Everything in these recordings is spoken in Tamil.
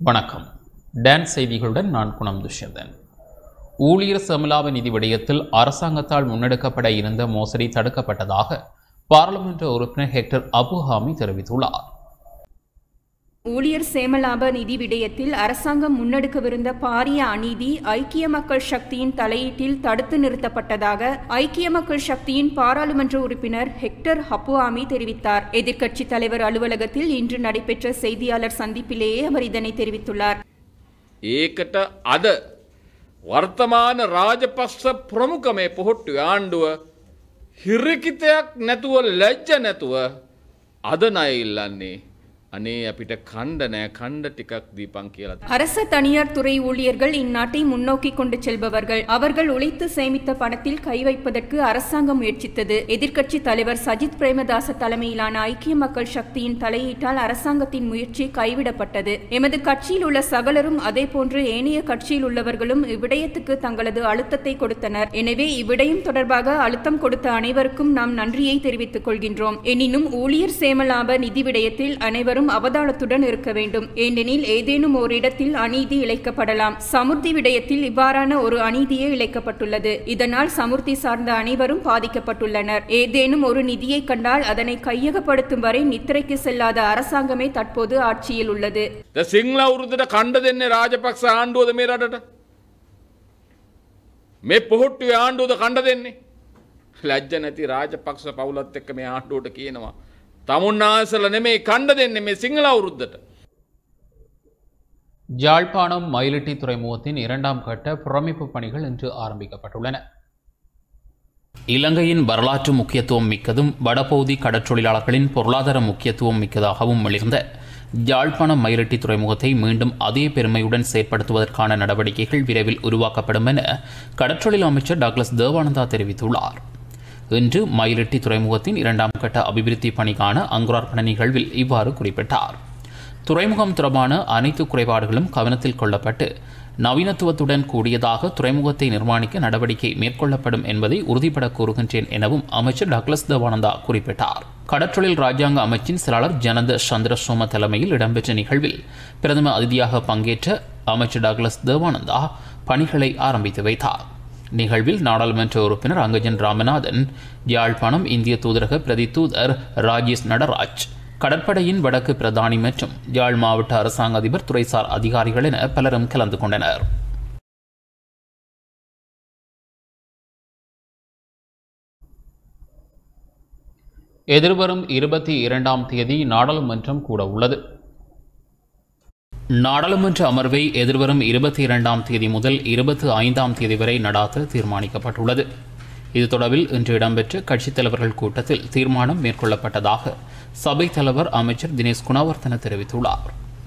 வணக்கம் டான் செய்திகளுடன் நான் குணம் துஷ்யந்தன் ஊழியர் சமலாப நிதி விடயத்தில் அரசாங்கத்தால் முன்னெடுக்கப்பட இருந்த மோசடி தடுக்கப்பட்டதாக பாராளுமன்ற உறுப்பினர் ஹெக்டர் அபுஹாமி தெரிவித்துள்ளார் ஊழியர் சேமலாப நிதி விடயத்தில் அரசாங்கம் முன்னெடுக்கவிருந்த பாரிய அநீதி ஐக்கிய மக்கள் சக்தியின் தலையீட்டில் தடுத்து நிறுத்தப்பட்டதாக ஐக்கிய மக்கள் சக்தியின் பாராளுமன்ற உறுப்பினர் ஹெக்டர் ஹப்புஆமி தெரிவித்தார் எதிர்க்கட்சித் தலைவர் அலுவலகத்தில் இன்று நடைபெற்ற செய்தியாளர் சந்திப்பிலேயே அவர் இதனை தெரிவித்துள்ளார் ඒකට අද වර්තමාන රාජපක්ෂ ප්‍රමුඛ මේ පොහොට්ටු ආණ්ඩුව හිරිකිතයක් නැතුව ලැජ්ජ නැතුව අද නය ඉල්ලන්නේ අනේ අපිට කණ්ඩ නෑ කණ්ඩ ටිකක් දීපං කියලා. அரச தனியார் துறை ஊழியர்கள் இந்நாட்டை முன்னோக்கி கொண்டு செல்பவர்கள் அவர்கள் உழைத்து சேமித்த பணத்தில் கை வைப்பதற்கு அரசாங்கம் முயற்சித்தது எதிர்க்கட்சி தலைவர் சஜித் பிரேமதாச தலைமையிலான ஐக்கிய மக்கள் சக்தியின் தலையீட்டால் அரசாங்கத்தின் முயற்சி கைவிடப்பட்டது எமது கட்சியில் உள்ள சகலரும் அதேபோன்று ஏனைய கட்சியில் உள்ளவர்களும் இவ்விடயத்துக்கு தங்களது அழுத்தத்தை கொடுத்தனர் எனவே இவ்விடயம் தொடர்பாக அழுத்தம் கொடுத்த அனைவருக்கும் நாம் நன்றியை தெரிவித்துக் கொள்கின்றோம் எனினும் ஊழியர் சேமலாப நிதி விடயத்தில் அனைவரும் அவதானத்துடன் இருக்க வேண்டும் ஏனெனில் ஏதேனும் ஒரு இடத்தில் அநீதி இழைக்கப்படலாம் சமுர்த்தி விடயத்தில் இவ்வாறான ஒரு அநீதியே இழைக்கப்பட்டுள்ளது இதனால் சமுர்த்தி சார்ந்த அனைவரும் பாதிக்கப்பட்டுள்ளனர் ஏதேனும் ஒரு நிதியை கண்டால் அதனை கையகப்படுத்தும் வரை நித்திரைக்கு செல்லாத அரசாங்கமே தற்போது ஆட்சியில் உள்ளது ද සිංහල අවුරුද්දට කණ්ඩ දෙන්නේ රාජපක්ෂ ආණ්ඩුවද මේ රටට මේ පොහොට්ටු ආණ්ඩුවද කණ්ඩ දෙන්නේ ලැජ්ජ නැති රාජපක්ෂ පවුලත් එක්ක මේ ආණ්ඩුවට කියනවා. තමුන්නාසල නෙමේ කණ්ඩ දෙන්නේ මේ සිංහල අවුරුද්දට. யாழ்ப்பாணம் மயிலிட்டி துறைமுகத்தின் இரண்டாம் கட்ட புறமிப்பு பணிகள் இன்று ஆரம்பிக்கப்பட்டுள்ளன இலங்கையின் வரலாற்று முக்கியத்துவம் மிக்கதும் வடபகுதி கடற்றொழிலாளர்களின் பொருளாதார முக்கியத்துவம் மிக்கதாகவும் மிளிர்ந்த யாழ்ப்பாணம் மயிலிட்டி துறைமுகத்தை மீண்டும் அதே பெருமையுடன் செயற்படுத்துவதற்கான நடவடிக்கைகள் விரைவில் உருவாக்கப்படும் என கடற்றொழில் அமைச்சர் டாக்லஸ் தேவானந்தா தெரிவித்துள்ளார் இன்று மயிலிட்டி துறைமுகத்தின் இரண்டாம் கட்ட அபிவிருத்தி பணிக்கான அங்குரார்ப்பண நிகழ்வில் இவ்வாறு குறிப்பிட்டார் துறைமுகம் தொடர்பான அனைத்து குறைபாடுகளும் கவனத்தில் கொள்ளப்பட்டு நவீனத்துவத்துடன் கூடியதாக துறைமுகத்தை நிர்மாணிக்க நடவடிக்கை மேற்கொள்ளப்படும் என்பதை உறுதிபட கூறுகின்றேன் எனவும் அமைச்சர் டக்ளஸ் தேவானந்தா குறிப்பிட்டார் கடற்றொழில் ராஜாங்க அமைச்சின் செயலாளர் ஜனத சந்திரசோம தலைமையில் இடம்பெற்ற நிகழ்வில் பிரதம அதிதியாக பங்கேற்ற அமைச்சர் டக்ளஸ் தேவானந்தா பணிகளை ஆரம்பித்து வைத்தார் நிகழ்வில் நாடாளுமன்ற உறுப்பினர் அங்கஜன் ராமநாதன் யாழ்ப்பாணம் இந்திய தூதரக பிரதி தூதர் ராஜேஷ் நடராஜ் கடற்படையின் வடக்கு பிரதானி மற்றும் யாழ் மாவட்ட அரசாங்க அதிபர் துறைசார் அதிகாரிகள் என பலரும் கலந்து கொண்டனர் எதிர்வரும் இருபத்தி இரண்டாம் தேதி நாடாளுமன்றம் கூட உள்ளது நாடாளுமன்ற அமர்வை எதிர்வரும் இருபத்தி இரண்டாம் தேதி முதல் இருபத்தி ஐந்தாம் தேதி வரை நடாத்த தீர்மானிக்கப்பட்டுள்ளது இது தொடர்பில் இன்று இடம்பெற்ற கட்சித் தலைவர்கள் கூட்டத்தில் தீர்மானம் மேற்கொள்ளப்பட்டதாக சபைத் தலைவர் அமைச்சர் தினேஷ் குணவர்த்தன தெரிவித்துள்ளார்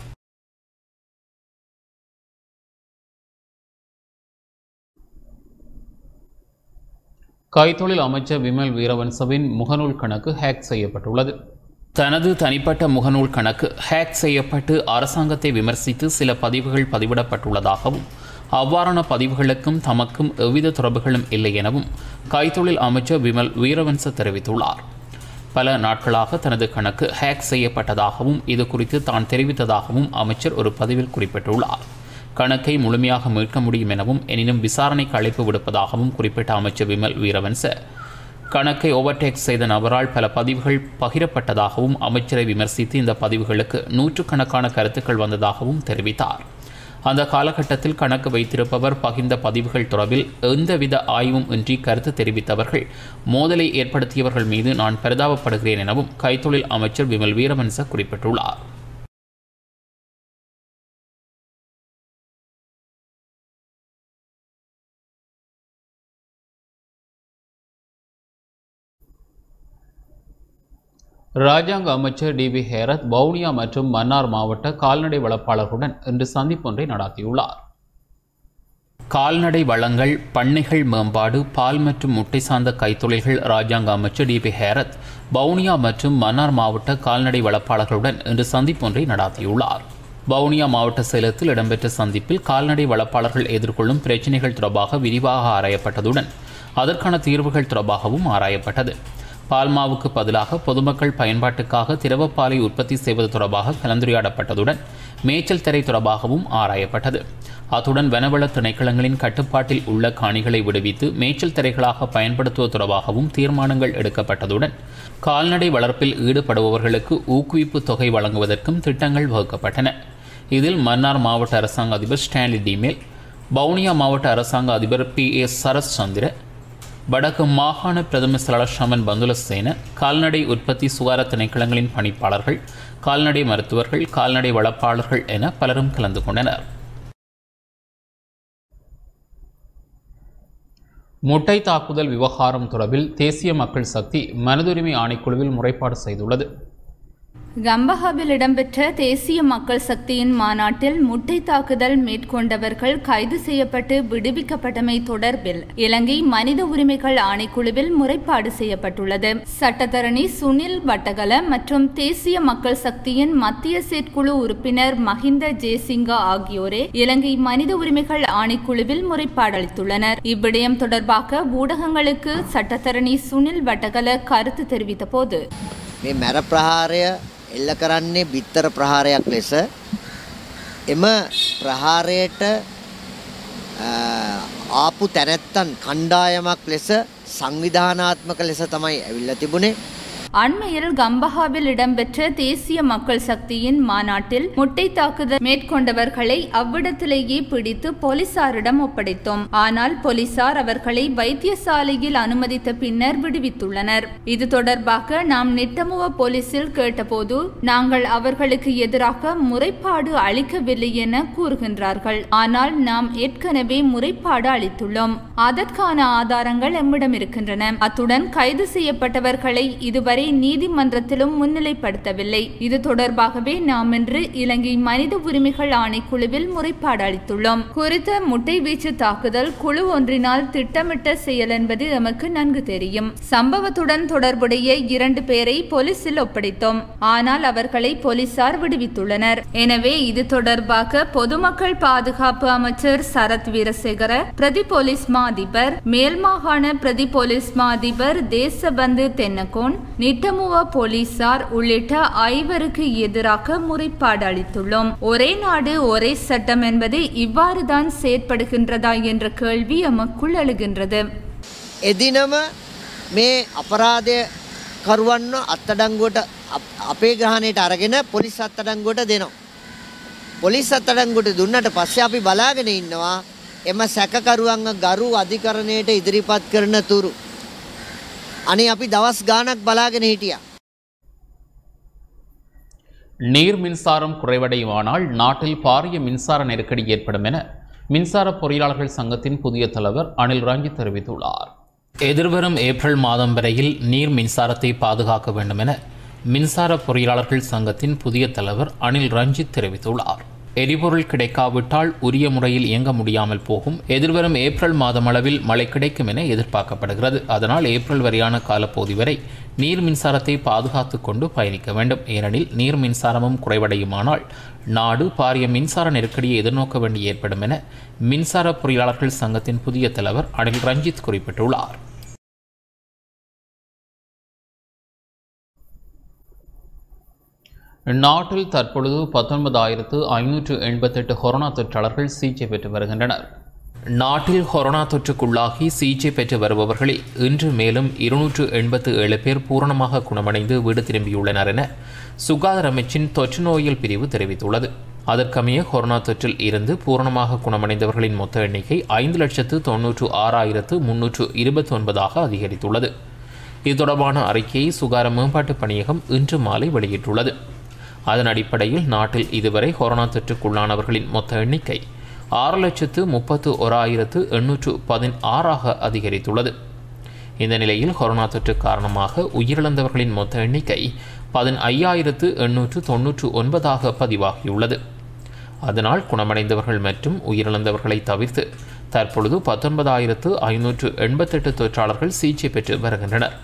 கைத்தொழில் அமைச்சர் விமல் வீரவன்சவின் முகநூல் கணக்கு ஹேக் செய்யப்பட்டுள்ளது தனது தனிப்பட்ட முகநூல் கணக்கு ஹேக் செய்யப்பட்டு அரசாங்கத்தை விமர்சித்து சில பதிவுகள் பதிவிடப்பட்டுள்ளதாகவும் அவ்வாறான பதிவுகளுக்கும் தமக்கும் எவ்வித தொடர்புகளும் இல்லை எனவும் கைத்தொழில் அமைச்சர் விமல் வீரவன்ச தெரிவித்துள்ளார் பல நாட்களாக தனது கணக்கு ஹேக் செய்யப்பட்டதாகவும் இது குறித்து தான் தெரிவித்ததாகவும் அமைச்சர் ஒரு பதிவில் குறிப்பிட்டுள்ளார் கணக்கை முழுமையாக மீட்க முடியும் எனவும் எனினும் விசாரணைக்கு அழைப்பு விடுப்பதாகவும் குறிப்பிட்ட அமைச்சர் விமல் வீரவன்ச கணக்கை ஓவர்டேக் செய்த நபரால் பல பதிவுகள் பகிரப்பட்டதாகவும் அமைச்சரை விமர்சித்து இந்த பதிவுகளுக்கு நூற்றுக்கணக்கான கருத்துக்கள் வந்ததாகவும் தெரிவித்தார் அந்த காலகட்டத்தில் கணக்கு வைத்திருப்பவர் பகிர்ந்த பதிவுகள் தொடர்பில் எந்தவித ஆய்வும் இன்றி கருத்து தெரிவித்தவர்கள் மோதலை ஏற்படுத்தியவர்கள் மீது நான் பரிதாபப்படுகிறேன் எனவும் கைத்தொழில் அமைச்சர் விமல் வீரவன்ச குறிப்பிட்டுள்ளார் ராஜாங்க அமைச்சர் டி வி ஹேரத் வவுனியா மற்றும் மன்னார் மாவட்ட கால்நடை வளர்ப்பாளர்களுடன் இன்று சந்திப்பொன்றை நடாத்தியுள்ளார் கால்நடை வளங்கள் பண்ணைகள் மேம்பாடு பால் மற்றும் முட்டை சார்ந்த கைத்தொழில்கள் ராஜாங்க அமைச்சர் டி பி ஹேரத் வவுனியா மற்றும் மன்னார் மாவட்ட கால்நடை வளர்ப்பாளர்களுடன் இன்று சந்திப்பொன்றை நடாத்தியுள்ளார் வவுனியா மாவட்ட சேலத்தில் இடம்பெற்ற சந்திப்பில் கால்நடை வளர்ப்பாளர்கள் எதிர்கொள்ளும் பிரச்சினைகள் தொடர்பாக விரிவாக ஆராயப்பட்டதுடன் அதற்கான தீர்வுகள் தொடர்பாகவும் ஆராயப்பட்டது பால்மாவுக்கு பதிலாக பொதுமக்கள் பயன்பாட்டுக்காக திரவப்பாலை உற்பத்தி செய்வது தொடர்பாக கலந்துரையாடப்பட்டதுடன் மேய்ச்சல் திரை தொடர்பாகவும் ஆராயப்பட்டது அத்துடன் வனவள திணைக்களங்களின் கட்டுப்பாட்டில் உள்ள காணிகளை விடுவித்து மேய்ச்சல் திரைகளாக பயன்படுத்துவது தொடர்பாகவும் தீர்மானங்கள் எடுக்கப்பட்டதுடன் கால்நடை வளர்ப்பில் ஈடுபடுபவர்களுக்கு ஊக்குவிப்பு தொகை வழங்குவதற்கும் திட்டங்கள் வகுக்கப்பட்டன இதில் மன்னார் மாவட்ட அரசாங்க அதிபர் ஸ்டான்லி டிமேல் வவுனியா மாவட்ட அரசாங்க அதிபர் பி ஏ சரஸ் சந்திர வடக்கு மாகாண பிரதம செயலாளர் ஷமன் பந்துலசேன கால்நடை உற்பத்தி சுகார திணைக்களங்களின் பணிப்பாளர்கள் கால்நடை மருத்துவர்கள் கால்நடை வளர்ப்பாளர்கள் என பலரும் கலந்து கொண்டனர் முட்டை தாக்குதல் விவகாரம் தொடர்பில் தேசிய மக்கள் சக்தி மனதுரிமை ஆணைக்குழுவில் முறைப்பாடு செய்துள்ளது கம்பஹாவில் இடம்பெற்ற தேசிய மக்கள் சக்தியின் மாநாட்டில் முட்டை தாக்குதல் மேற்கொண்டவர்கள் கைது செய்யப்பட்டு விடுவிக்கப்பட்டமை தொடர்பில் இலங்கை மனித உரிமைகள் ஆணைக்குழுவில் முறைப்பாடு செய்யப்பட்டுள்ளது சட்டத்தரணி சுனில் வட்டகல மற்றும் தேசிய மக்கள் சக்தியின் மத்திய செயற்குழு உறுப்பினர் மஹிந்த ஜெயசிங்கா ஆகியோரே இலங்கை மனித உரிமைகள் ஆணைக்குழுவில் முறைப்பாடு அளித்துள்ளனர் இவ்விடயம் தொடர்பாக ஊடகங்களுக்கு சட்டத்தரணி சுனில் வட்டகல கருத்து தெரிவித்த போது මේ මැර ප්‍රහාරය එල්ල කරන්නේ බිත්තර ප්‍රහාරයක් ලෙස එම ප්‍රහාරයට අ, ආපු තැනැත්තන් කණ්ඩායමක් ලෙස සංවිධානාත්මක ලෙස තමයි ඇවිල්ල තිබුණේ அண்மையில் கம்பஹாவில் இடம்பெற்ற தேசிய மக்கள் சக்தியின் மாநாட்டில் முட்டை தாக்குதல் மேற்கொண்டவர்களை அவ்விடத்திலேயே பிடித்து போலீசாரிடம் ஒப்படைத்தோம் ஆனால் போலீசார் அவர்களை வைத்தியசாலையில் அனுமதித்த பின்னர் விடுவித்துள்ளனர் இது தொடர்பாக நாம் நிட்டமுவ போலீசில் கேட்டபோது நாங்கள் அவர்களுக்கு எதிராக முறைப்பாடு அளிக்கவில்லை என கூறுகின்றார்கள் ஆனால் நாம் ஏற்கனவே முறைப்பாடு அளித்துள்ளோம் அதற்கான ஆதாரங்கள் எம்மிடம் இருக்கின்றன அத்துடன் கைது செய்யப்பட்டவர்களை இதுவரை நீதிமன்றத்திலும் முன்னிலைப்படுத்தவில்லை இது தொடர்பாகவே நாம் இன்று இலங்கை மனித உரிமைகள் ஆணைக்குழுவில் முறைப்பாடு அளித்துள்ளோம் குறித்த முட்டை வீச்சு தாக்குதல் குழு ஒன்றினால் திட்டமிட்ட செயல் என்பது எமக்கு நன்கு தெரியும் சம்பவத்துடன் தொடர்புடைய இரண்டு பேரை போலீசில் ஒப்படைத்தோம் ஆனால் அவர்களை போலீசார் விடுவித்துள்ளனர் எனவே இது தொடர்பாக பொதுமக்கள் பாதுகாப்பு அமைச்சர் சரத் வீரசேகர பிரதி போலீஸ் மா அதிபர் மேல் மாகாண பிரதி போலீஸ் மா அதிபர் தேசபந்து தென்னகோன் நிட்டமுவ போலீசார் உள்ளிட்ட ஐவருக்கு எதிராக முறைப்பாடு அளித்துள்ளோம் ஒரே நாடு ஒரே சட்டம் என்பது இவ்வாறுதான் செயற்படுகின்றதா என்ற கேள்வி எமக்குள் எழுகின்றது එදිනම මේ අපරාධය කරුවන්න අත්තඩංගුවට අප- අපේ ග්‍රහණයට අරගෙන පොලිස් අත්තඩංගුවට දෙනවා. පොලිස් අත්තඩංගුවට දුන්නට පස්සේ අපි බලාගෙන ඉන්නවා එම සැකකරුවන්ව ගරු අධිකරණයට ඉදිරිපත් කරන තුරු. අනේ අපි දවස් ගානක් බලාගෙන හිටියා. நீர் மின்சாரம் குறைவடையுமானால் நாட்டில் பாரிய மின்சார நெருக்கடி ஏற்படும் என மின்சார பொறியாளர்கள் சங்கத்தின் புதிய தலைவர் அனில் ரஞ்சித் தெரிவித்துள்ளார் எதிர்வரும் ஏப்ரல் மாதம் வரையில் நீர் மின்சாரத்தை பாதுகாக்க வேண்டும் என மின்சார பொறியாளர்கள் சங்கத்தின் புதிய தலைவர் அனில் ரஞ்சித் தெரிவித்துள்ளார் எரிபொருள் கிடைக்காவிட்டால் உரிய முறையில் இயங்க முடியாமல் போகும் எதிர்வரும் ஏப்ரல் மாதம் அளவில் மழை கிடைக்கும் என எதிர்பார்க்கப்படுகிறது அதனால் ஏப்ரல் வரையான காலப்பகுதி வரை நீர் மின்சாரத்தை பாதுகாத்து கொண்டு பயணிக்க வேண்டும் ஏனெனில் நீர் மின்சாரமும் குறைவடையுமானால் நாடு பாரிய மின்சார நெருக்கடியை எதிர்நோக்க வேண்டி ஏற்படும் என மின்சார பொறியாளர்கள் சங்கத்தின் புதிய தலைவர் அனில் ரஞ்சித் குறிப்பிட்டுள்ளார் நாட்டில் தற்பொழுது பத்தொன்பதாயிரத்து ஐநூற்று எண்பத்தெட்டு கொரோனா தொற்றாளர்கள் சிகிச்சை பெற்று வருகின்றனர் நாட்டில் கொரோனா தொற்றுக்குள்ளாகி சிகிச்சை பெற்று வருபவர்களில் இன்று மேலும் இருநூற்று எண்பத்து ஏழு பேர் பூரணமாக குணமடைந்து வீடு திரும்பியுள்ளனர் என சுகாதார அமைச்சின் தொற்று நோயியல் பிரிவு தெரிவித்துள்ளது அதற்கமைய கொரோனா தொற்றில் இருந்து பூரணமாக குணமடைந்தவர்களின் மொத்த எண்ணிக்கை ஐந்து லட்சத்து தொன்னூற்று ஆறாயிரத்து முன்னூற்று இருபத்தி ஒன்பதாக அதிகரித்துள்ளது இது தொடர்பான அறிக்கையை சுகாதார மேம்பாட்டு பணியகம் இன்று மாலை வெளியிட்டுள்ளது அதன் அடிப்படையில் நாட்டில் இதுவரை கொரோனா தொற்றுக்குள்ளானவர்களின் மொத்த எண்ணிக்கை ஆறு லட்சத்து முப்பத்து ஓராயிரத்து எண்ணூற்று பதினாறாக அதிகரித்துள்ளது இந்த நிலையில் கொரோனா தொற்று காரணமாக உயிரிழந்தவர்களின் மொத்த எண்ணிக்கை பதின் ஐயாயிரத்து எண்ணூற்று தொன்னூற்று ஒன்பதாக பதிவாகியுள்ளது அதனால் குணமடைந்தவர்கள் மற்றும் உயிரிழந்தவர்களை தவிர்த்து தற்பொழுது பத்தொன்பதாயிரத்து ஐநூற்று எண்பத்தெட்டு தொற்றாளர்கள் சிகிச்சை பெற்று வருகின்றனர்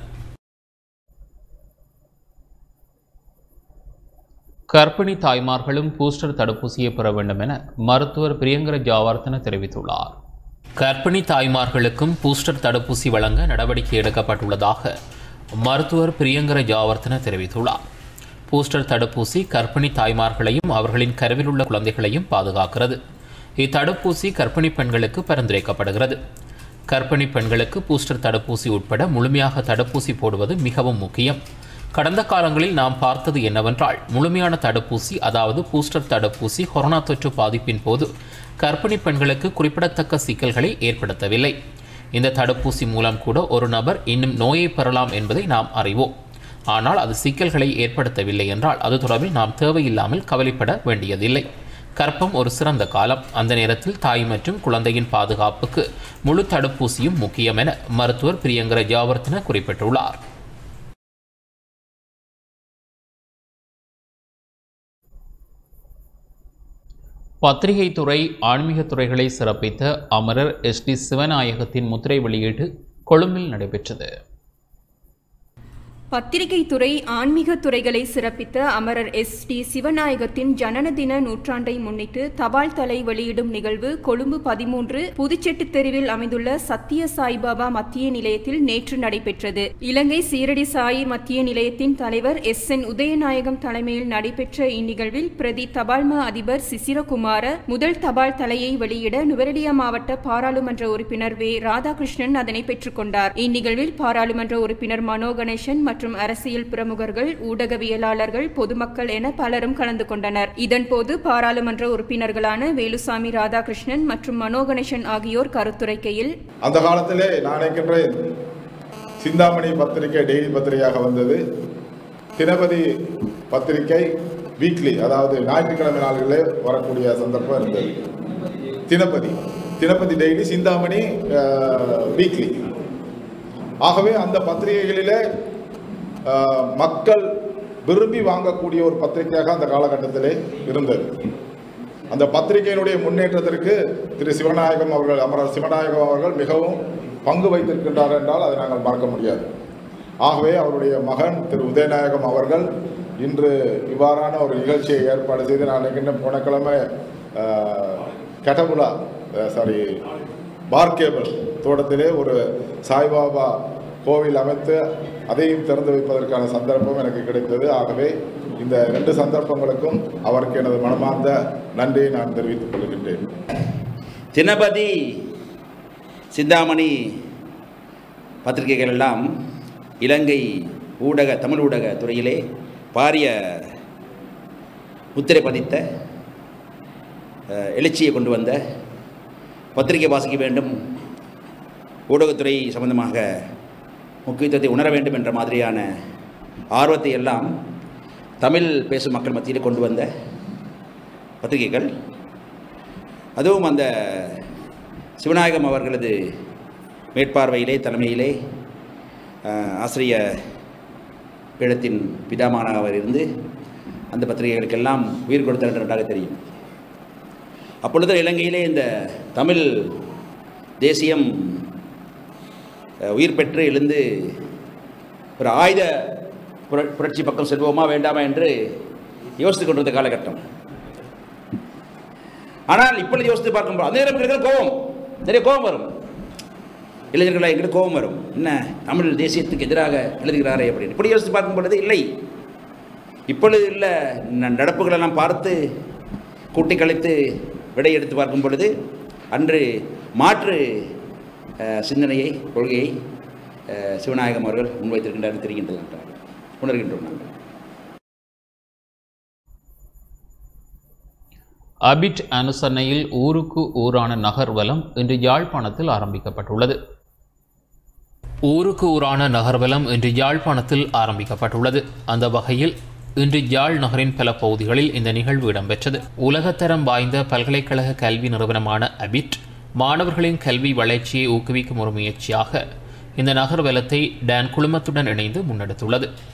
கர்ப்பிணி தாய்மார்களும் பூஸ்டர் தடுப்பூசியை பெற வேண்டும் என மருத்துவர் பிரியங்கர ஜாவர்தன தெரிவித்துள்ளார் கர்ப்பிணி தாய்மார்களுக்கும் பூஸ்டர் தடுப்பூசி வழங்க நடவடிக்கை எடுக்கப்பட்டுள்ளதாக மருத்துவர் பிரியங்கர ஜாவர்த்தன தெரிவித்துள்ளார் பூஸ்டர் தடுப்பூசி கர்ப்பிணி தாய்மார்களையும் அவர்களின் கருவில் உள்ள குழந்தைகளையும் பாதுகாக்கிறது இத்தடுப்பூசி கர்ப்பிணி பெண்களுக்கு பரிந்துரைக்கப்படுகிறது கர்ப்பிணி பெண்களுக்கு பூஸ்டர் தடுப்பூசி உட்பட முழுமையாக தடுப்பூசி போடுவது மிகவும் முக்கியம் கடந்த காலங்களில் நாம் பார்த்தது என்னவென்றால் முழுமையான தடுப்பூசி அதாவது பூஸ்டர் தடுப்பூசி கொரோனா தொற்று பாதிப்பின் போது கர்ப்பிணி பெண்களுக்கு குறிப்பிடத்தக்க சிக்கல்களை ஏற்படுத்தவில்லை இந்த தடுப்பூசி மூலம் கூட ஒரு நபர் இன்னும் நோயை பெறலாம் என்பதை நாம் அறிவோம் ஆனால் அது சிக்கல்களை ஏற்படுத்தவில்லை என்றால் அது தொடர்பில் நாம் தேவையில்லாமல் கவலைப்பட வேண்டியதில்லை கர்ப்பம் ஒரு சிறந்த காலம் அந்த நேரத்தில் தாய் மற்றும் குழந்தையின் பாதுகாப்புக்கு முழு தடுப்பூசியும் முக்கியம் என மருத்துவர் பிரியங்கர ஜாவர்த்தன குறிப்பிட்டுள்ளார் பத்திரிகை துறை ஆன்மீக துறைகளை சிறப்பித்த அமரர் எஸ் டி சிவநாயகத்தின் முத்திரை வெளியீடு கொழும்பில் நடைபெற்றது பத்திரிகை துறை ஆன்மீக துறைகளை சிறப்பித்த அமரர் எஸ் டி சிவநாயகத்தின் ஜனன தின நூற்றாண்டை முன்னிட்டு தபால் தலை வெளியிடும் நிகழ்வு கொழும்பு பதிமூன்று புதுச்செட்டு தெருவில் அமைந்துள்ள சத்திய சாய்பாபா மத்திய நிலையத்தில் நேற்று நடைபெற்றது இலங்கை சீரடி சாயி மத்திய நிலையத்தின் தலைவர் எஸ் என் உதயநாயகம் தலைமையில் நடைபெற்ற இந்நிகழ்வில் பிரதி தபால்மா அதிபர் சிசிரகுமார முதல் தபால் தலையை வெளியிட நுவரெலியா மாவட்ட பாராளுமன்ற உறுப்பினர் வே ராதாகிருஷ்ணன் அதனை பெற்றுக்கொண்டார் இந்நிகழ்வில் பாராளுமன்ற உறுப்பினர் மனோ கணேசன் மற்றும் அரசியல் பிரமுகர்கள் ஊடகவியலாளர்கள் பொதுமக்கள் என பலரும் கலந்து கொண்டனர் இதன்போது பாராளுமன்ற உறுப்பினர்களான வேலுசாமி ராதாகிருஷ்ணன் மற்றும் மனோ கணேசன் ஆகியோர் கருத்துரைக்கையில் அந்த காலத்திலே நான் நினைக்கின்றேன் சிந்தாமணி பத்திரிகை டெய்லி பத்திரிகையாக வந்தது தினபதி பத்திரிகை வீக்லி அதாவது ஞாயிற்றுக்கிழமை நாள்களிலே வரக்கூடிய சந்தர்ப்பம் இருந்தது தினபதி தினபதி டெய்லி சிந்தாமணி வீக்லி ஆகவே அந்த பத்திரிகைகளிலே அஹ், மக்கள் விரும்பி வாங்கக்கூடிய ஒரு பத்திரிகையாக அந்த காலகட்டத்திலே இருந்தது அந்த பத்திரிகையினுடைய முன்னேற்றத்திற்கு திரு சிவநாயகம் அவர்கள் அமரர் சிவநாயகம் அவர்கள் மிகவும் பங்கு வைத்திருக்கின்றார் என்றால் அதை நாங்கள் மறக்க முடியாது ஆகவே அவருடைய மகன் திரு உதயநாயகம் அவர்கள் இன்று இவ்வாறான ஒரு நிகழ்ச்சியை ஏற்பாடு செய்து நான் நினைக்கின்ற போன கிழமை கட்டபுலா சாரி பார்கேபிள் தோட்டத்திலே ஒரு சாய்பாபா கோவில் அமைத்து அதையும் திறந்து வைப்பதற்கான சந்தர்ப்பம் எனக்கு கிடைத்தது ஆகவே இந்த ரெண்டு சந்தர்ப்பங்களுக்கும் அவருக்கு எனது மனமார்ந்த நன்றியை நான் தெரிவித்துக் கொள்கின்றேன் தினபதி சிந்தாமணி பத்திரிகைகள் எல்லாம் இலங்கை ஊடக தமிழ் ஊடக துறையிலே பாரிய முத்திரை பதித்த அஹ், எழுச்சியை கொண்டு வந்த பத்திரிகை வாசிக்க வேண்டும் ஊடகத்துறை சம்பந்தமாக முக்கியத்துவத்தை உணர வேண்டும் என்ற மாதிரியான ஆர்வத்தை எல்லாம் தமிழ் பேசும் மக்கள் மத்தியில் கொண்டு வந்த பத்திரிகைகள் அதுவும் அந்த சிவநாயகம் அவர்களது மேற்பார்வையிலே தலைமையிலே அஹ், ஆசிரிய பீடத்தின் பிதாமகனாக அவர் இருந்து அந்த பத்திரிகைகளுக்கெல்லாம் உயிர் கொடுத்தார் என்று நன்றாக தெரியும் அப்பொழுது இலங்கையிலே இந்த தமிழ் தேசியம் அஹ், உயிர் பெற்று எழுந்து ஒரு ஆயுத புர புரட்சி பக்கம் செல்வோமா வேண்டாமா என்று யோசித்துக் கொண்டிருந்த காலகட்டம் ஆனால் இப்பொழுது யோசித்து பார்க்கும்போது அந்த நேரம் இருக்கிற கோபம் நிறைய கோபம் வரும் இளைஞர்களாக எங்கிட்ட கோபம் வரும் என்ன தமிழ் தேசியத்துக்கு எதிராக எழுதுகிறாரே அப்படின்னு இப்படி யோசித்து பார்க்கும் பொழுது இல்லை இப்பொழுது உள்ள ந- நடப்புகளெல்லாம் பார்த்து கூட்டி கழித்து விடை எடுத்து பார்க்கும் பொழுது அன்று மாற்று அஹ், சிந்தனையை கொள்கையை அஹ், சிவநாயகம் அவர்கள் முன்வைத்திருக்கின்றார் தெரிகின்றது என்றார் உணர்கின்றோம் நாங்கள் அபிட் அனுசரணையில் ஊருக்கு ஊரான நகர்வலம் இன்று யாழ்ப்பாணத்தில் ஆரம்பிக்கப்பட்டுள்ளது ஊருக்கு ஊரான நகர்வலம் இன்று யாழ்ப்பாணத்தில் ஆரம்பிக்கப்பட்டுள்ளது அந்த வகையில் இன்று யாழ் நகரின் பல பகுதிகளில் இந்த நிகழ்வு இடம்பெற்றது உலகத்தரம் வாய்ந்த பல்கலைக்கழக கல்வி நிறுவனமான அபிட் மாணவர்களின் கல்வி வளர்ச்சியை ஊக்குவிக்கும் ஒரு முயற்சியாக இந்த நகர்வலத்தை டான் குழுமத்துடன் இணைந்து முன்னெடுத்துள்ளது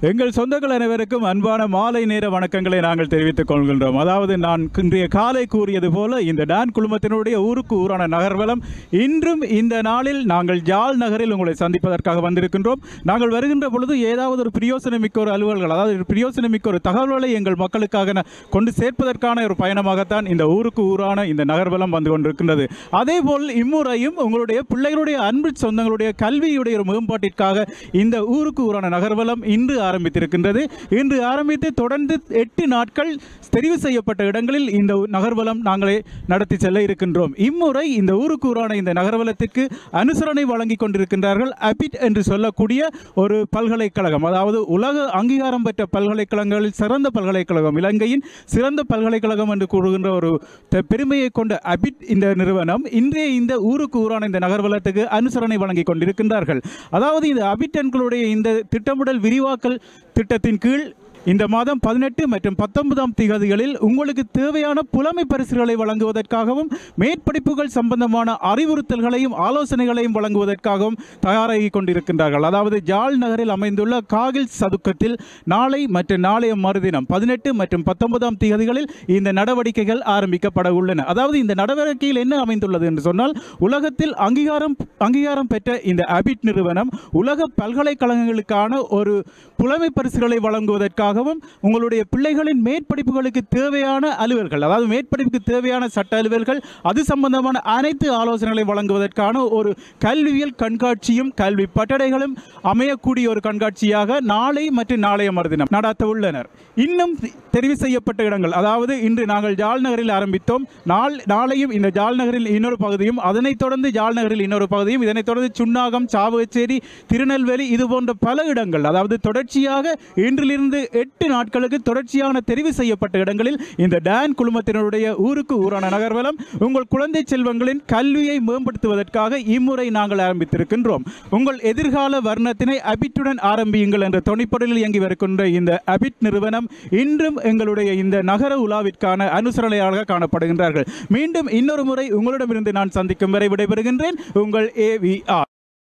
எங்கள் சொந்தங்கள் அனைவருக்கும் அன்பான மாலை நேர வணக்கங்களை நாங்கள் தெரிவித்துக் கொள்கின்றோம் அதாவது நான் இன்றைய காலை கூறியது போல இந்த டான் குழுமத்தினுடைய ஊருக்கு ஊரான நகர்வலம் இன்றும் இந்த நாளில் நாங்கள் ஜாழ் நகரில் உங்களை சந்திப்பதற்காக வந்திருக்கின்றோம் நாங்கள் வருகின்ற பொழுது ஏதாவது ஒரு பிரயோசனமிக்க ஒரு அலுவல்கள் அதாவது ஒரு பிரயோசனமிக்க ஒரு தகவல்களை எங்கள் மக்களுக்காக ந- கொண்டு சேர்ப்பதற்கான ஒரு பயணமாகத்தான் இந்த ஊருக்கு ஊரான இந்த நகர்வலம் வந்து கொண்டிருக்கின்றது அதேபோல் இம்முறையும் உங்களுடைய பிள்ளைகளுடைய அன்பு சொந்தங்களுடைய கல்வியுடைய ஒரு மேம்பாட்டிற்காக இந்த ஊருக்கு ஊரான நகர்வலம் இன்று ஆரம்பித்திருக்கின்றது இன்று ஆரம்பித்து தொடர்ந்து எட்டு நாட்கள் தெரிவு செய்யப்பட்ட இடங்களில் இந்த நகர்வலம் நாங்களே நடத்தி செல்ல இருக்கின்றோம் இம்முறை இந்த ஊருக்கு ஊரான இந்த நகர்வலத்திற்கு அனுசரணை வழங்கி கொண்டிருக்கின்றார்கள் அபிட் என்று சொல்லக்கூடிய ஒரு பல்கலைக்கழகம் அதாவது உலக அங்கீகாரம் பெற்ற பல்கலைக்கழகங்களில் சிறந்த பல்கலைக்கழகம் இலங்கையின் சிறந்த பல்கலைக்கழகம் என்று கூறுகின்ற ஒரு த- பெருமையை கொண்ட அபிட் இந்த நிறுவனம் இன்றைய இந்த ஊருக்கு ஊரான இந்த நகர்வலத்துக்கு அனுசரணை வழங்கி கொண்டிருக்கின்றார்கள் அதாவது இந்த அபிட் எண்களுடைய இந்த திட்டமிடல் விரிவாக்கல் திட்டத்தின் கீழ் இந்த மாதம் பதினெட்டு மற்றும் பத்தொன்பதாம் திகதிகளில் உங்களுக்கு தேவையான புலமை பரிசுகளை வழங்குவதற்காகவும் மேற்படிப்புகள் சம்பந்தமான அறிவுறுத்தல்களையும் ஆலோசனைகளையும் வழங்குவதற்காகவும் தயாராகி கொண்டிருக்கின்றார்கள் அதாவது ஜாழ் நகரில் அமைந்துள்ள காகில் சதுக்கத்தில் நாளை மற்றும் நாளைய மறுதினம் பதினெட்டு மற்றும் பத்தொன்பதாம் திகதிகளில் இந்த நடவடிக்கைகள் ஆரம்பிக்கப்பட உள்ளன அதாவது இந்த நடவடிக்கையில் என்ன அமைந்துள்ளது என்று சொன்னால் உலகத்தில் அங்கீகாரம் அங்கீகாரம் பெற்ற இந்த அபிட் நிறுவனம் உலக பல்கலைக்கழகங்களுக்கான ஒரு புலமை பரிசுகளை வழங்குவதற்காகவும் உங்களுடைய பிள்ளைகளின் மேற்படிப்புகளுக்கு தேவையான அலுவல்கள் அதாவது மேற்படிப்புக்கு தேவையான சட்ட அலுவல்கள் அது சம்பந்தமான அனைத்து ஆலோசனைகளை வழங்குவதற்கான ஒரு கல்வியியல் கண்காட்சியும் கல்வி பட்டடைகளும் அமையக்கூடிய ஒரு கண்காட்சியாக நாளை மற்றும் நாளைய மறுதினம் நடத்த உள்ளனர் இன்னும் தெரிவு செய்யப்பட்ட இடங்கள் அதாவது இன்று நாங்கள் ஜாழ் நகரில் ஆரம்பித்தோம் நாள் நாளையும் இந்த ஜாழ் நகரில் இன்னொரு பகுதியும் அதனைத் தொடர்ந்து ஜாழ் நகரில் இன்னொரு பகுதியும் இதனைத் தொடர்ந்து சுன்னாகம் சாவகச்சேரி திருநெல்வேலி இது போன்ற பல இடங்கள் அதாவது தொடர்ச்சியாக இன்றிலிருந்து எட்டு நாட்களுக்கு தொடர்ச்சியான தெரிவு செய்யப்பட்ட இடங்களில் இந்த டான் குழுமத்தினருடைய ஊருக்கு ஊரான நகர்வலம் உங்கள் குழந்தை செல்வங்களின் கல்வியை மேம்படுத்துவதற்காக இம்முறை நாங்கள் ஆரம்பித்திருக்கின்றோம் உங்கள் எதிர்கால வர்ணத்தினை அபிட்டுடன் ஆரம்பியுங்கள் என்ற தொனிப்படலில் இயங்கி வருகின்ற இந்த அபிட் நிறுவனம் இன்றும் எங்களுடைய இந்த நகர உலாவிற்கான அனுசரணையாக காணப்படுகின்றார்கள் மீண்டும் இன்னொரு முறை உங்களிடமிருந்து நான் சந்திக்கும் வரை விடைபெறுகின்றேன் உங்கள் ஏவிஆர்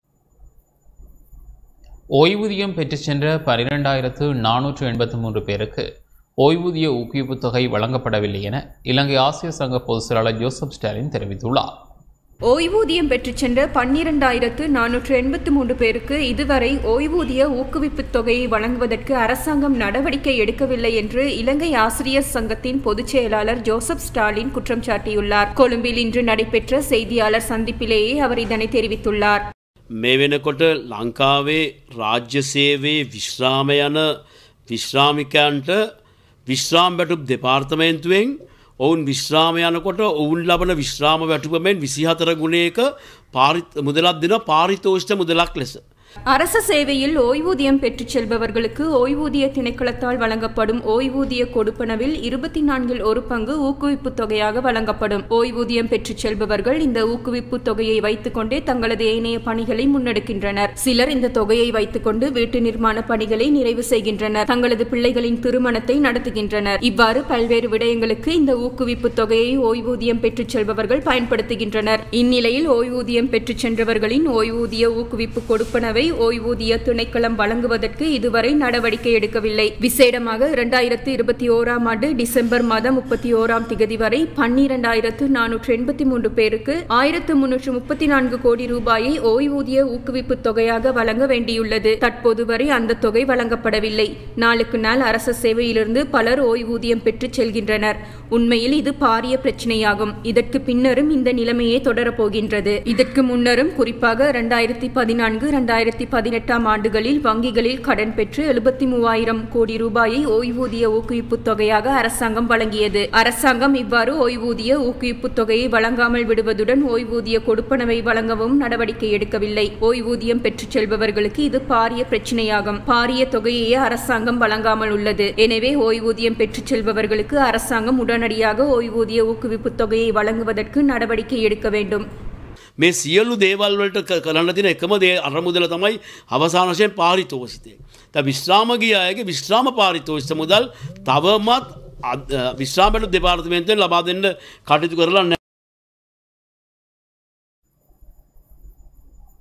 ஓய்வூதியம் பெற்றுச் சென்ற பனிரெண்டாயிரத்து நானூற்று எண்பத்தி மூன்று பேருக்கு ஓய்வூதிய ஊக்குவிப்புத் தொகை வழங்கப்படவில்லை என இலங்கை ஆசிய சங்க பொதுச் செயலாளர் ஜோசப் ஸ்டாலின் தெரிவித்துள்ளார் ஓய்வூதியம் பெற்றுச் சென்ற பன்னிரண்டாயிரத்து நானூற்று எண்பத்து மூன்று பேருக்கு இதுவரை ஓய்வூதிய ஊக்குவிப்புத் தொகையை வழங்குவதற்கு அரசாங்கம் நடவடிக்கை எடுக்கவில்லை என்று இலங்கை ஆசிரியர் சங்கத்தின் பொதுச் செயலாளர் ஜோசப் ஸ்டாலின் குற்றம் சாட்டியுள்ளார் கொழும்பில் இன்று நடைபெற்ற செய்தியாளர் சந்திப்பிலேயே அவர் இதனை தெரிவித்துள்ளார் මේ වෙනකොට ලංකාවේ රාජ්‍ය සේවේ විශ්‍රාම යන විශ්‍රාමිකයන්ට විශ්‍රාම් බැටුප් දෙපාර්තමේන්තුවෙන් ඔවුන් විශ්‍රාම යනකොට ඔවුන් ලබන විශ්‍රාම වැටුපමෙන් විසිහතර ගුණයක පාරිත් මුදලක් දෙන පාරිතෝෂ්ට මුදලක් ලෙස. அரச சேவையில் ஓய்வூதியம் பெற்றுச் செல்பவர்களுக்கு ஓய்வூதிய திணைக்களத்தால் வழங்கப்படும் ஓய்வூதிய கொடுப்பனவில் இருபத்தி நான்கில் ஒரு பங்கு ஊக்குவிப்புத் தொகையாக வழங்கப்படும் ஓய்வூதியம் பெற்றுச் செல்பவர்கள் இந்த ஊக்குவிப்புத் தொகையை வைத்துக்கொண்டே தங்களது ஏனைய பணிகளை முன்னெடுக்கின்றனர் சிலர் இந்த தொகையை வைத்துக்கொண்டு வீட்டு நிர்மாண பணிகளை நிறைவு செய்கின்றனர் தங்களது பிள்ளைகளின் திருமணத்தை நடத்துகின்றனர் இவ்வாறு பல்வேறு விடயங்களுக்கு இந்த ஊக்குவிப்புத் தொகையை ஓய்வூதியம் பெற்றுச் செல்பவர்கள் பயன்படுத்துகின்றனர் இந்நிலையில் ஓய்வூதியம் பெற்றுச் சென்றவர்களின் ஓய்வூதிய ஊக்குவிப்பு கொடுப்பனவை ஓய்வூதிய திணைக்களம் வழங்குவதற்கு இதுவரை நடவடிக்கை எடுக்கவில்லை விசேடமாக இரண்டாயிரத்து இருபத்தி ஓராம் ஆண்டு டிசம்பர் மாதம் முப்பத்தி ஓராம் திகதி வரை பன்னிரண்டாயிரத்து நானூற்று எண்பத்தி மூன்று பேருக்கு ஆயிரத்து முன்னூற்று முப்பத்தி நான்கு கோடி ரூபாயை ஓய்வூதிய ஊக்குவிப்பு தொகையாக வழங்க வேண்டியுள்ளது தற்போது வரை அந்த தொகை வழங்கப்படவில்லை நாளுக்கு நாள் அரச சேவையிலிருந்து பலர் ஓய்வூதியம் பெற்றுச் செல்கின்றனர் உண்மையில் இது பாரிய பிரச்சனையாகும் இதற்கு பின்னரும் இந்த நிலைமையே தொடரப்போகின்றது இதற்கு முன்னரும் குறிப்பாக இரண்டாயிரத்தி பதினான்கு இரண்டாயிரத்தி பதினெட்டாம் ஆண்டுகளில் வங்கிகளில் கடன் பெற்று எழுபத்தி மூவாயிரம் கோடி ரூபாயை ஓய்வூதிய ஊக்குவிப்பு தொகையாக அரசாங்கம் வழங்கியது அரசாங்கம் இவ்வாறு ஓய்வூதிய ஊக்குவிப்பு தொகையை வழங்காமல் விடுவதுடன் ஓய்வூதிய கொடுப்பனவை வழங்கவும் நடவடிக்கை எடுக்கவில்லை ஓய்வூதியம் பெற்றுச் செல்பவர்களுக்கு இது பாரிய பிரச்சனையாகும் பாரிய தொகையையே அரசாங்கம் வழங்காமல் உள்ளது எனவே ஓய்வூதியம் பெற்றுச் செல்பவர்களுக்கு அரசாங்கம் உடனடியாக ஓய்வூதிய ஊக்குவிப்பு தொகையை வழங்குவதற்கு நடவடிக்கை எடுக்க வேண்டும் මේ සියල්ලු දේවල් වලට ක- කරන්න තින එකම දේ අරමුදල තමයි අවසාන වශයෙන් පාරිතෝසිතය. ත විශ්‍රාමගිය අයගේ විශ්‍රාම පාරිතෝෂ්ත මුදල් තවමත් අද- විශ්‍රාමට දෙපාර්තමේන්තෙන් ලබා දෙන්න කටයුතු කරලා නෑ.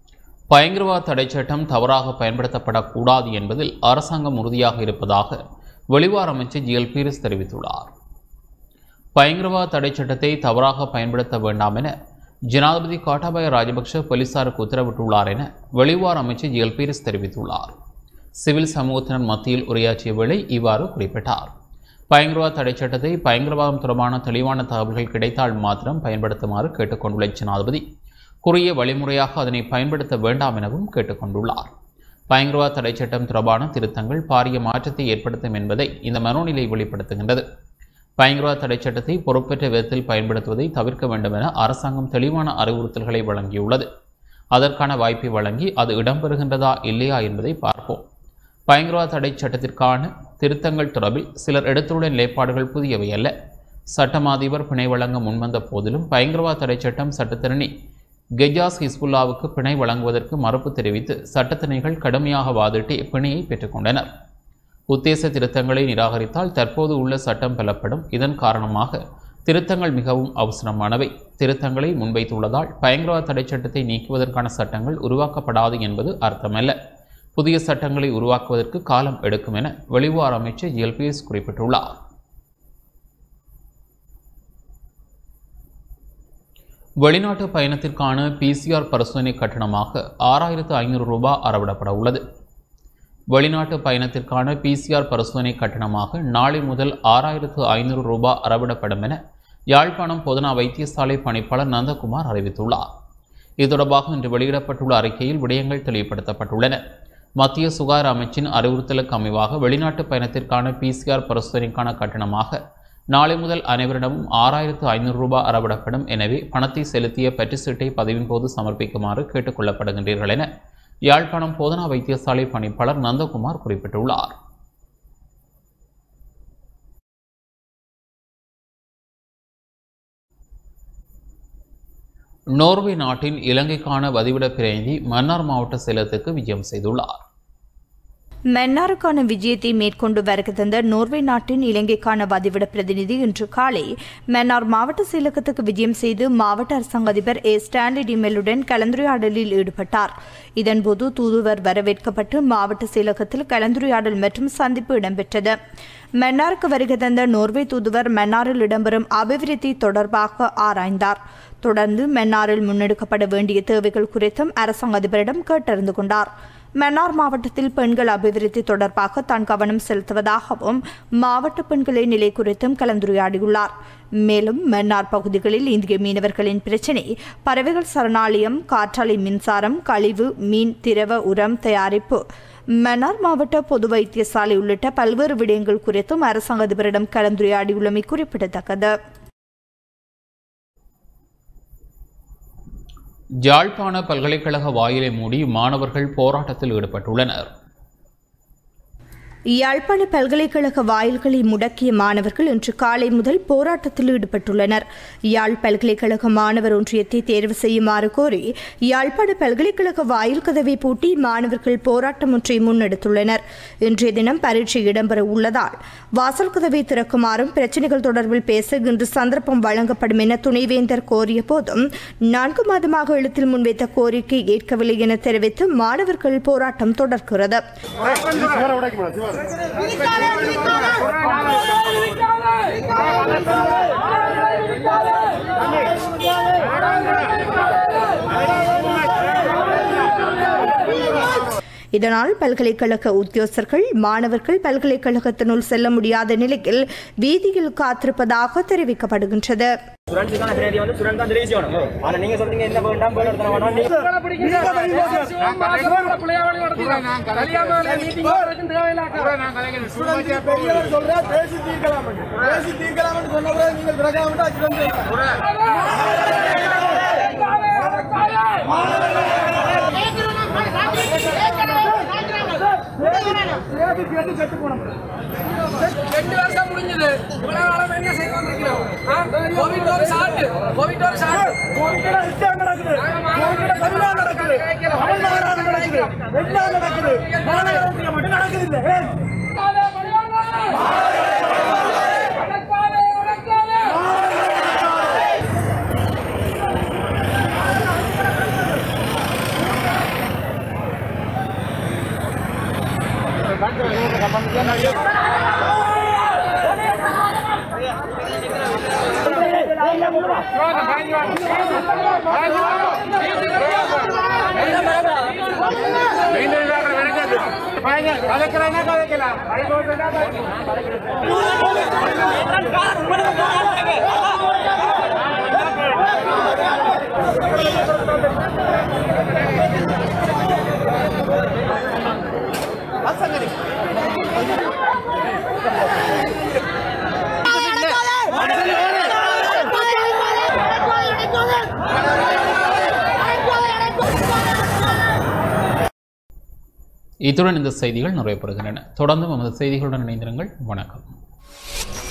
பயங்கரவாத தடை சட்டம் தவறாக பயன்படுத்தப்படக்கூடாது என்பதில் அரசாங்கம் உறுதியாக இருப்பதாக வெளிவார அமைச்சர் ஜிஎல் பீரிஸ் தெரிவித்துள்ளார் பயங்கரவாத தடை சட்டத்தை தவறாக பயன்படுத்த வேண்டாம் என ஜனாதிபதி கோட்டாபய ராஜபக்ஷ போலீசாருக்கு உத்தரவிட்டுள்ளார் என வெளிவார அமைச்சர் ஜிஎல் பீரிஸ் தெரிவித்துள்ளார் சிவில் சமூகத்தினர் மத்தியில் உரையாற்றிய வேளை இவ்வாறு குறிப்பிட்டார் பயங்கரவாத தடை சட்டத்தை பயங்கரவாதம் தொடர்பான தெளிவான தகவல்கள் கிடைத்தால் மாத்திரம் பயன்படுத்துமாறு கேட்டுக்கொண்டுள்ள ஜனாதிபதி குறுகிய வழிமுறையாக அதனை பயன்படுத்த வேண்டாம் எனவும் கேட்டுக்கொண்டுள்ளார் பயங்கரவாத தடை சட்டம் தொடர்பான திருத்தங்கள் பாரிய மாற்றத்தை ஏற்படுத்தும் என்பதை இந்த மனோநிலை வெளிப்படுத்துகின்றது பயங்கரவாத தடை சட்டத்தை பொறுப்பற்ற விதத்தில் பயன்படுத்துவதை தவிர்க்க வேண்டும் என அரசாங்கம் தெளிவான அறிவுறுத்தல்களை வழங்கியுள்ளது அதற்கான வாய்ப்பை வழங்கி அது இடம்பெறுகின்றதா இல்லையா என்பதை பார்ப்போம் பயங்கரவாத தடை சட்டத்திற்கான திருத்தங்கள் தொடர்பில் சிலர் எடுத்துள்ள நிலைப்பாடுகள் புதியவை அல்ல சட்டமாதிபர் பிணை வழங்க முன்வந்த போதிலும் பயங்கரவாத தடை சட்டம் சட்டத்திரணி கெஜாஸ் ஹிஸ்புல்லாவுக்கு பிணை வழங்குவதற்கு மறுப்பு தெரிவித்து சட்டத்திணைகள் கடுமையாக வாதிட்டு பிணையை பெற்றுக்கொண்டனர் உத்தேச திருத்தங்களை நிராகரித்தால் தற்போது உள்ள சட்டம் பெறப்படும் இதன் காரணமாக திருத்தங்கள் மிகவும் அவசரமானவை திருத்தங்களை முன்வைத்துள்ளதால் பயங்கரவாத தடை சட்டத்தை நீக்குவதற்கான சட்டங்கள் உருவாக்கப்படாது என்பது அர்த்தமல்ல புதிய சட்டங்களை உருவாக்குவதற்கு காலம் எடுக்கும் என வெளிவார அமைச்சர் எல்பிஎஸ் குறிப்பிட்டுள்ளார் வெளிநாட்டு பயணத்திற்கான பிசிஆர் பரிசோதனை கட்டணமாக ஆறாயிரத்து ஐநூறு ரூபாய் அறவிடப்பட உள்ளது வெளிநாட்டு பயணத்திற்கான பிசிஆர் பரிசோதனை கட்டணமாக நாளை முதல் ஆறாயிரத்து ஐநூறு ரூபாய் அறவிடப்படும் என யாழ்ப்பாணம் பொதுனா வைத்தியசாலை பணிப்பாளர் நந்தகுமார் அறிவித்துள்ளார் இது தொடர்பாக இன்று வெளியிடப்பட்டுள்ள அறிக்கையில் விடயங்கள் தெளிவுபடுத்தப்பட்டுள்ளன மத்திய சுகாதார அமைச்சின் அறிவுறுத்தலுக்கு அமைவாக வெளிநாட்டு பயணத்திற்கான பிசிஆர் பரிசோதனைக்கான கட்டணமாக நாளை முதல் அனைவரிடமும் ஆறாயிரத்து ஐநூறு ரூபாய் அறவிடப்படும் எனவே பணத்தை செலுத்திய பெற்று சீட்டை பதிவின் போது சமர்ப்பிக்குமாறு கேட்டுக்கொள்ளப்படுகின்றீர்கள் என யாழ்ப்பாணம் போதனா வைத்தியசாலை பணிப்பாளர் நந்தகுமார் குறிப்பிட்டுள்ளார் நோர்வே நாட்டின் இலங்கைக்கான வதிவிட பிரதிநிதி மன்னார் மாவட்ட சேலத்துக்கு விஜயம் செய்துள்ளார் மன்னாருக்கான விஜயத்தை மேற்கொண்டு வருகை தந்த நோர்வே நாட்டின் இலங்கைக்கான வதிவிட பிரதிநிதி இன்று காலை மன்னார் மாவட்ட செயலகத்துக்கு விஜயம் செய்து மாவட்ட அரசாங்க அதிபர் ஏ ஸ்டான்லி டிமெல்லுடன் கலந்துரையாடலில் ஈடுபட்டார் இதன்போது தூதுவர் வரவேற்கப்பட்டு மாவட்ட செயலகத்தில் கலந்துரையாடல் மற்றும் சந்திப்பு இடம்பெற்றது மன்னாருக்கு வருகை தந்த நோர்வே தூதுவர் மன்னாரில் இடம்பெறும் அபிவிருத்தி தொடர்பாக ஆராய்ந்தார் தொடர்ந்து மன்னாரில் முன்னெடுக்கப்பட வேண்டிய தேவைகள் குறித்தும் அரசாங்க அதிபரிடம் கேட்டறிந்து கொண்டார் மன்னார் மாவட்டத்தில் பெண்கள் அபிவிருத்தி தொடர்பாக தான் கவனம் செலுத்துவதாகவும் மாவட்ட பெண்களின் நிலை குறித்தும் கலந்துரையாடியுள்ளார் மேலும் மன்னார் பகுதிகளில் இந்திய மீனவர்களின் பிரச்சினை பறவைகள் சரணாலயம் காற்றாலை மின்சாரம் கழிவு மீன் திரவ உரம் தயாரிப்பு மன்னார் மாவட்ட பொது வைத்தியசாலை உள்ளிட்ட பல்வேறு விடயங்கள் குறித்தும் அரசாங்க அதிபரிடம் கலந்துரையாடியுள்ளமை குறிப்பிடத்தக்கது யாழ்ப்பாண பல்கலைக்கழக வாயிலை மூடி மாணவர்கள் போராட்டத்தில் ஈடுபட்டுள்ளனர் யாழ்ப்பாண பல்கலைக்கழக வாயில்களை முடக்கிய மாணவர்கள் இன்று காலை முதல் போராட்டத்தில் ஈடுபட்டுள்ளனர் யாழ் பல்கலைக்கழக மாணவர் ஒன்றியத்தை தேர்வு செய்யுமாறு கோரி யாழ்ப்பாண பல்கலைக்கழக வாயில் கதவை பூட்டி மாணவர்கள் போராட்டம் ஒன்றை முன்னெடுத்துள்ளனர் இன்றைய தினம் பரீட்சை இடம்பெற உள்ளதால் வாசல் கதவை திறக்குமாறும் பிரச்சினைகள் தொடர்பில் பேச இன்று சந்தர்ப்பம் வழங்கப்படும் என துணைவேந்தர் கோரிய போதும் நான்கு மாதமாக எழுத்தில் முன்வைத்த கோரிக்கை ஏற்கவில்லை என தெரிவித்து மாணவர்கள் போராட்டம் தொடர்கிறது இதனால் பல்கலைக்கழக உத்தியோகஸ்தர்கள் மாணவர்கள் பல்கலைக்கழகத்தினுள் செல்ல முடியாத நிலையில் வீதியில் காத்திருப்பதாக தெரிவிக்கப்படுகின்றது சுரண்ட்ஸுக்கான பிரதி வந்து சுரண்ட் தான் தெரிவு செய்யணும் ஆனா நீங்க சொல்றீங்க என்ன வேண்டாம் வேலை எடுத்தன வேணாம் பெரியவர் சொல்ற பேசி தீர்க்கலாம் பேசி தீர்க்கலாம் சொன்ன நீங்கள் பிரகாரம் ரெண்டு வருஷம் முடிஞ்சது இவ்வளவு காலம் என்ன செய்து கொண்டிருக்கிறோம் கோவிட் ஒரு சாட்டு கோவிட் ஒரு சாட்டு நடக்குது தமிழ்நாடு நடக்குது தமிழ்நாடு நடக்குது எல்லாம் நடக்குது மாநகரத்தில் மட்டும் நடக்குது இல்லை ஏன் இத்துடன் இந்த செய்திகள் நிறைவு பெறுகின்றன தொடர்ந்து நமது செய்திகளுடன் இணைந்திருங்கள் வணக்கம்